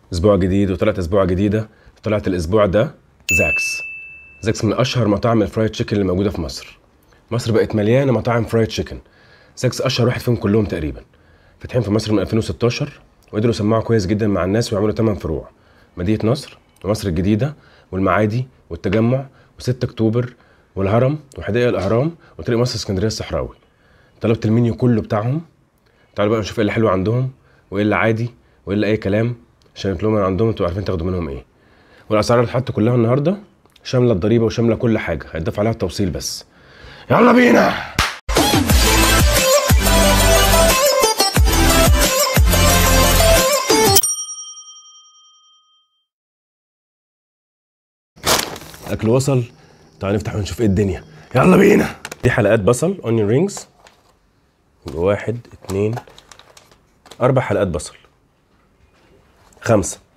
اسبوع جديد وطلعت اسبوع جديده طلعت الاسبوع ده زاكس زاكس من اشهر مطاعم الفرايد تشيكن اللي موجوده في مصر مصر بقت مليانه مطاعم فرايد تشيكن زاكس اشهر واحد فيهم كلهم تقريبا فاتحين في مصر من 2016 وقدروا يسمعوا كويس جدا مع الناس ويعملوا 8 فروع مدينه نصر ومصر الجديده والمعادي والتجمع و6 اكتوبر والهرم وحدائق الاهرام وطريق مصر اسكندريه الصحراوي طلبت المنيو كله بتاعهم تعالوا بقى نشوف ايه اللي حلو عندهم وايه اللي عادي وايه اللي اي كلام عشان يطلبوا من عندهم انتوا عارفين تاخدوا منهم ايه والاسعار اللي اتحط كلها النهارده شامله الضريبه وشامله كل حاجه هيتضاف عليها التوصيل بس يلا بينا الاكل وصل تعالوا نفتح ونشوف ايه الدنيا يلا بينا دي حلقات بصل اونيون رينجز واحد اتنين اربع حلقات بصل خمسة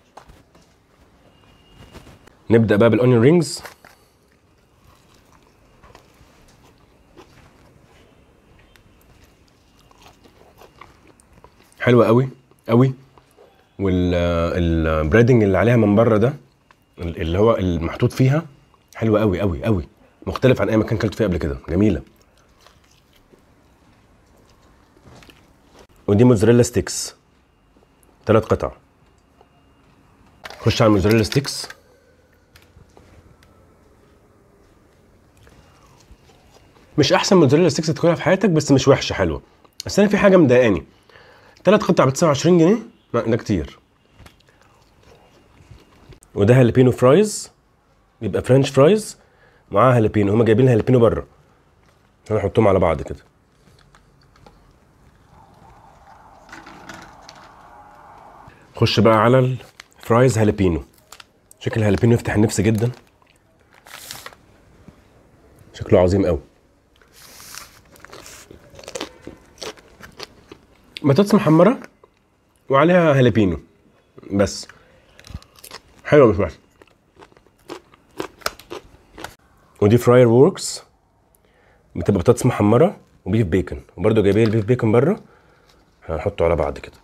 نبدأ بقى بالاونيون رينجز حلوة قوي قوي والبريدنج اللي عليها من بره ده اللي هو المحطوط فيها حلوة قوي قوي قوي مختلف عن اي مكان كلت فيه قبل كده جميلة ودي موزاريلا ستيكس ثلاث قطع خش على الموزاريلا ستيكس مش احسن موزاريلا ستيكس تاكلها في حياتك بس مش وحشه حلوه بس انا في حاجه مضايقاني ثلاث قطع ب 29 جنيه لا ده كتير وده هالبينو فرايز بيبقى فرنش فرايز معاها هالبينو هما جايبين هالبينو بره انا احطهم على بعض كده خش بقى على الفرايز هالبينو شكل الهالبينو يفتح النفس جدا شكله عظيم قوي بطاطس محمرة وعليها هالبينو بس حلوة مش وحشة ودي فراير ووركس بتبقى بطاطس محمرة وبيف بيكن وبرده جايبين البيف بيكن بره هنحطه على بعض كده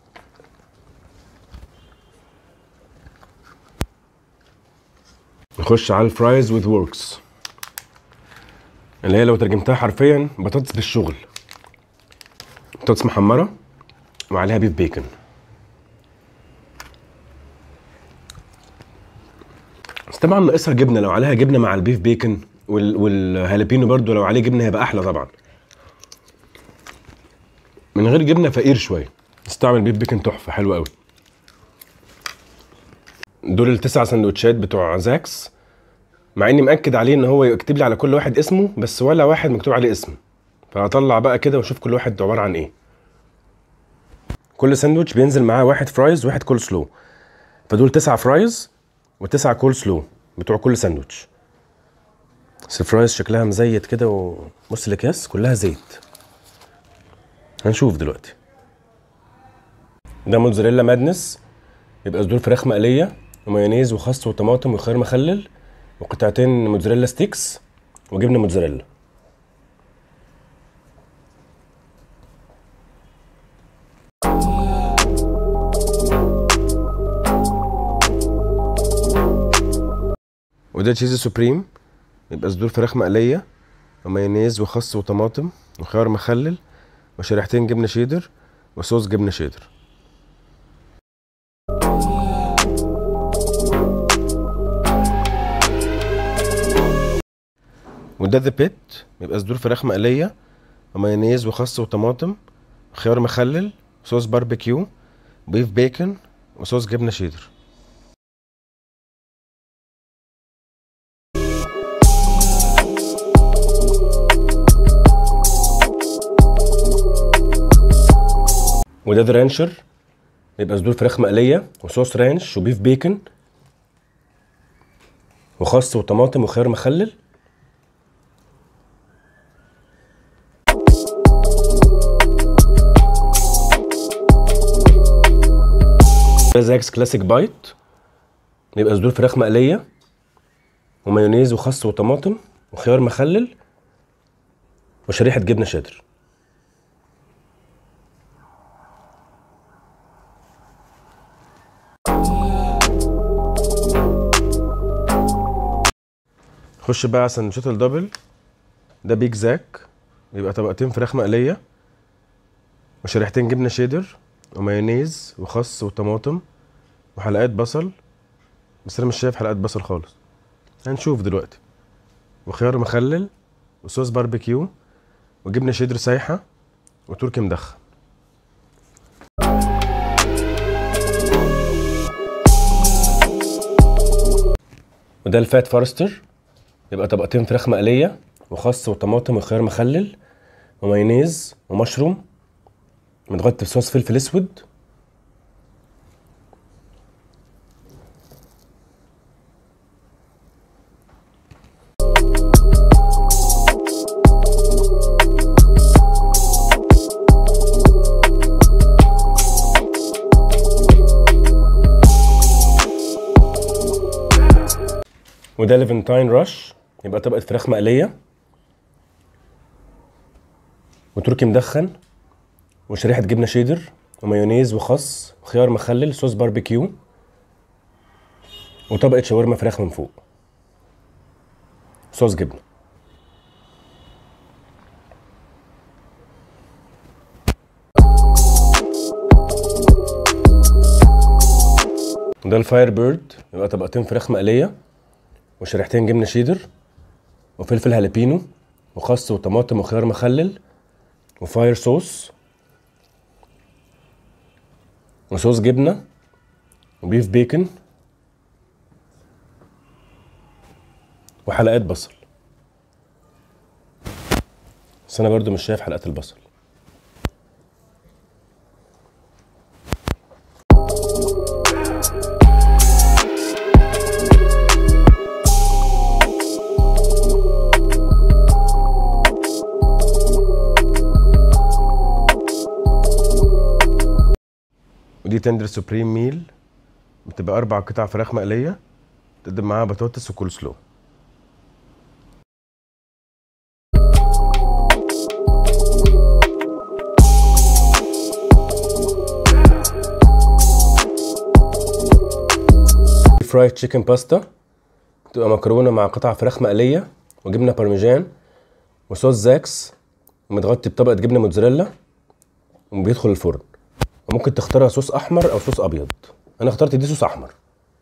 نخش على الفرايز وذ وركس اللي هي لو ترجمتها حرفيا بطاطس بالشغل بطاطس محمرة وعليها بيف بيكن بس طبعا ناقصها جبنه لو عليها جبنه مع البيف بيكن وال... والهالبينو برضو لو عليه جبنه هيبقى احلى طبعا من غير جبنه فقير شويه بس طعم البيف بيكن تحفه حلو قوي دول التسع سندوتشات بتوع زاكس مع اني مأكد عليه ان هو يكتب لي على كل واحد اسمه بس ولا واحد مكتوب عليه اسم فهطلع بقى كده واشوف كل واحد عباره عن ايه كل ساندوتش بينزل معاه واحد فرايز وواحد كول سلو فدول تسعة فرايز وتسعة كول سلو بتوع كل ساندوتش بس الفرايز شكلها مزيت كده وبص الاكياس كلها زيت هنشوف دلوقتي ده موتزاريلا مادنس يبقى صدور فراخ مقليه ومايونيز وخس وطماطم وخيار مخلل وقطعتين موتزاريلا ستيكس وجبنه موتزاريلا وده تشيز سوبريم يبقى صدور فراخ مقليه ومايونيز وخس وطماطم وخيار مخلل وشريحتين جبنه شيدر وصوص جبنه شيدر وده ذا بيت يبقى صدور فراخ مقليه ومايونيز وخس وطماطم وخيار مخلل وصوص باربيكيو بيف بيكن وصوص جبنه شيدر وده ذا رانشر يبقى صدور فراخ مقليه وصوص رانش وبيف بيكن وخس وطماطم وخيار مخلل ده زاكس كلاسيك بايت يبقى صدور فراخ مقليه ومايونيز وخس وطماطم وخيار مخلل وشريحه جبنه شيدر نخش بقى على سندوتشات الدبل ده بيج زاك يبقى طبقتين فراخ مقليه وشريحتين جبنه شيدر ومايونيز وخس وطماطم وحلقات بصل بس انا مش شايف حلقات بصل خالص هنشوف دلوقتي وخيار مخلل وصوص باربيكيو وجبنه شيدر سايحه وتركي مدخن وده الفات فورستر يبقى طبقتين فراخ مقليه وخس وطماطم وخيار مخلل ومايونيز ومشروم متغطي بصوص فلفل اسود وده ليفنتاين راش يبقى طبقة فراخ مقلية وتركي مدخن وشريحة جبنة شيدر ومايونيز وخس وخيار مخلل صوص باربيكيو وطبقة شاورما فراخ من فوق صوص جبنة ده الفاير بيرد يبقى طبقتين فراخ مقلية وشريحتين جبنة شيدر وفلفل هالبينو وخس وطماطم وخيار مخلل وفاير صوص وصوص جبنة وبيف بيكن وحلقات بصل بس انا برضو مش شايف حلقات البصل ودي تندر سوبريم ميل بتبقى اربع قطع فراخ مقليه تقدم معاها بطاطس وكول سلو فرايد تشيكن باستا بتبقى مكرونه مع قطع فراخ مقليه وجبنه بارميجان وصوص زاكس ومتغطي بطبقه جبنه موتزاريلا وبيدخل الفرن وممكن تختارها صوص احمر او صوص ابيض انا اخترت دي صوص احمر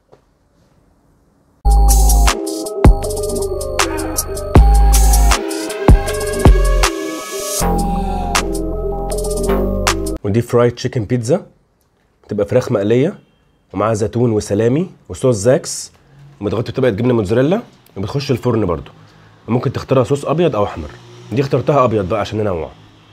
ودي فرايد تشيكن بيتزا بتبقى فراخ مقليه ومعاها زيتون وسلامي وصوص زاكس ومتغطي بطبقه جبنه موتزاريلا وبتخش الفرن برضو وممكن تختارها صوص ابيض او احمر دي اخترتها ابيض بقى عشان ننوع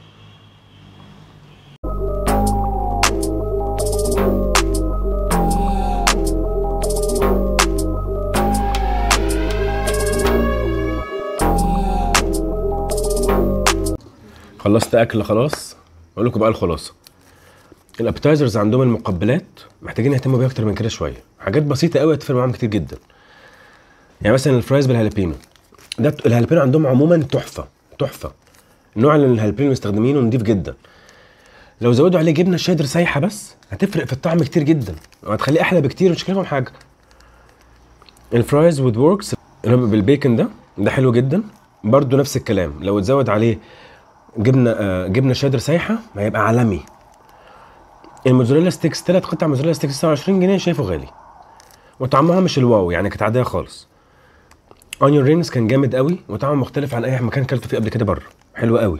خلصت اكل خلاص اقول لكم بقى الخلاصه الابتايزرز عندهم المقبلات محتاجين يهتموا بيها اكتر من كده شويه حاجات بسيطه قوي هتفرق معاهم كتير جدا يعني مثلا الفرايز بالهالبينو ده الهالبينو عندهم عموما تحفه تحفه النوع اللي الهالبينو اللي مستخدمينه نضيف جدا لو زودوا عليه جبنه شيدر سايحه بس هتفرق في الطعم كتير جدا وهتخليه احلى بكتير مش كلفهم حاجه الفرايز وذ وركس اللي هو بالبيكن ده ده حلو جدا برضو نفس الكلام لو تزود عليه جبنه آه جبنه شيدر سايحه هيبقى عالمي الموزاريلا ستيكس ثلاث قطع موزاريلا ستيكس 29 جنيه شايفه غالي وطعمها مش الواو يعني كانت عاديه خالص اونيون رينجز كان جامد قوي وطعمه مختلف عن اي مكان كلته فيه قبل كده بره حلو قوي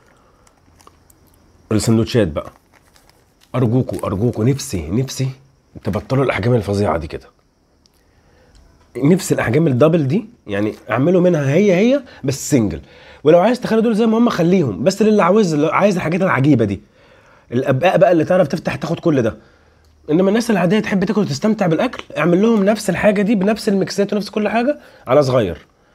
السندوتشات بقى ارجوكوا ارجوكوا نفسي نفسي تبطلوا الاحجام الفظيعه دي كده نفس الاحجام الدبل دي يعني اعملوا منها هي هي بس سنجل ولو عايز تخلي دول زي ما هم خليهم بس للي عاوز اللي عايز الحاجات العجيبه دي الابقاء بقى اللي تعرف تفتح تاخد كل ده انما الناس العاديه تحب تاكل وتستمتع بالاكل اعمل لهم نفس الحاجه دي بنفس الميكسات ونفس كل حاجه على صغير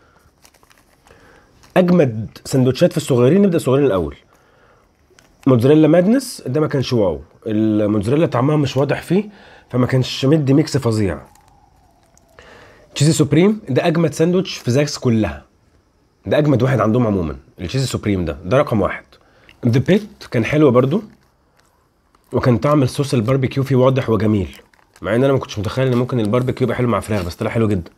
اجمد سندوتشات في الصغيرين نبدا الصغيرين الاول موتزاريلا مادنس ده ما كانش واو الموتزاريلا طعمها مش واضح فيه فما كانش مدي ميكس فظيع تشيزي سوبريم ده اجمد ساندوتش في زاكس كلها ده اجمد واحد عندهم عموما التشيزي سوبريم ده ده رقم واحد ذا بيت كان حلو برضو وكان طعم الصوص الباربيكيو فيه واضح وجميل مع ان انا ما كنتش متخيل ان ممكن الباربيكيو يبقى حلو مع فراخ بس طلع حلو جدا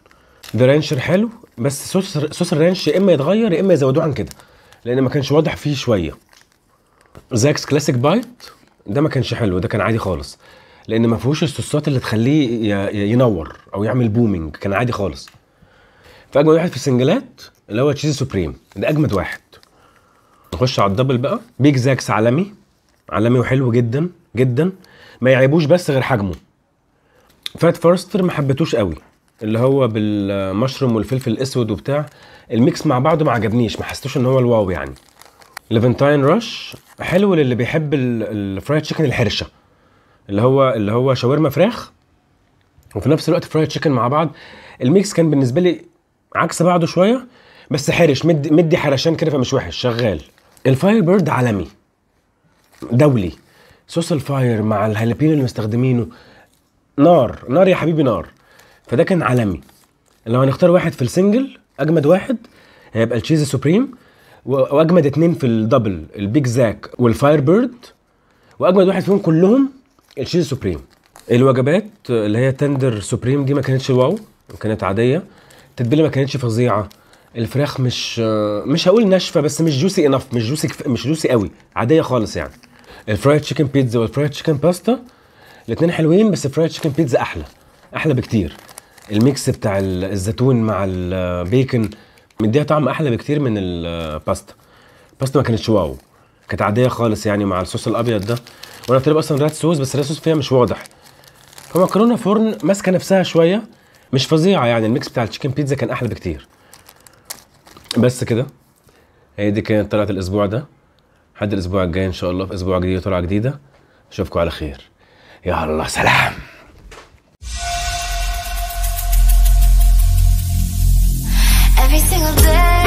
ده رانشر حلو بس صوص صوص الرانش يا اما يتغير يا اما يزودوه عن كده لان ما كانش واضح فيه شويه زاكس كلاسيك بايت ده ما كانش حلو ده كان عادي خالص لان ما فيهوش الصوصات اللي تخليه ي- ي- ينور او يعمل بومينج كان عادي خالص فاجمد واحد في السنجلات اللي هو تشيزي سوبريم ده اجمد واحد نخش على الدبل بقى بيج زاكس عالمي عالمي وحلو جدا جدا ما يعيبوش بس غير حجمه فات فورستر ما حبيتوش قوي اللي هو بالمشروم والفلفل الاسود وبتاع الميكس مع بعضه ما عجبنيش ما حسيتوش ان هو الواو يعني ليفنتاين رش حلو للي بيحب ال- الفرايد تشيكن الحرشه اللي هو اللي هو شاورما فراخ وفي نفس الوقت فرايد تشيكن مع بعض الميكس كان بالنسبه لي عكس بعضه شويه بس حرش مدي مدي حرشان كده فمش وحش شغال الفاير بيرد عالمي دولي صوص الفاير مع الهالبينو اللي مستخدمينه نار نار يا حبيبي نار فده كان عالمي لو هنختار واحد في السنجل اجمد واحد هيبقى التشيز سوبريم و- واجمد اتنين في الدبل البيج زاك والفاير بيرد واجمد واحد فيهم كلهم التشيز سوبريم الوجبات اللي هي تندر سوبريم دي ما كانتش واو كانت عاديه التتبيله ما كانتش فظيعه الفراخ مش مش هقول ناشفه بس مش جوسي انف مش جوسي كف... مش جوسي قوي عاديه خالص يعني الفرايد تشيكن بيتزا والفرايد تشيكن باستا الاثنين حلوين بس الفرايد تشيكن بيتزا احلى احلى بكتير الميكس بتاع ال- الزيتون مع البيكن مديها طعم احلى بكتير من الباستا الباستا ما كانتش واو كانت عاديه خالص يعني مع الصوص الابيض ده وانا طالب اصلا ريد صوص بس الريد صوص فيها مش واضح فمكرونه فرن ماسكه نفسها شويه مش فظيعه يعني الميكس بتاع التشيكن بيتزا كان احلى بكتير بس كده هي دي كانت طلعت الاسبوع ده لحد الاسبوع الجاي ان شاء الله في اسبوع جديد وطلعه جديده اشوفكم على خير يا الله سلام Every single day